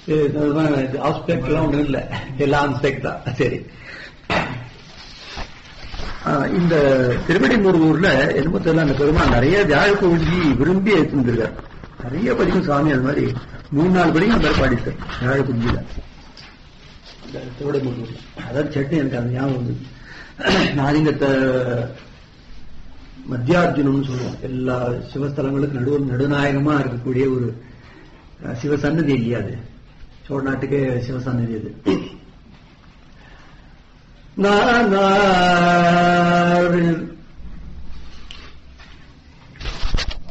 aspect எல்லாம் ஒண்ணும் இல்ல எல்லாம் ஆஸ்பெக்ட் தான் சரி ஆஹ் இந்த திருவடிமுருகூர்ல என்னமோ தெரியல அந்த பெருமாள் நிறைய வியாழ கோவிலுக்கு விரும்பி எடுத்துருக்கார் நிறைய படிக்கும் சாமி அது மாதிரி மூணு நாலு படிக்கும் பேர் பாடித்தார் வியாழ குஞ்சில இந்த திருவடிமுருகூர்ல அதான் சட்னி எனக்கு அது ஞாபகம் வந்து நாளிங்கத்தை மத்தியார்ஜுனம்னு சொல்லுவோம் எல்லா சிவஸ்தலங்களுக்கு நடு நடுநாயகமா இருக்கக்கூடிய ஒரு அஹ், சிவசன்னதி இல்லையா அது சோழ நாட்டுக்கே சிவசன்னதி அது நான்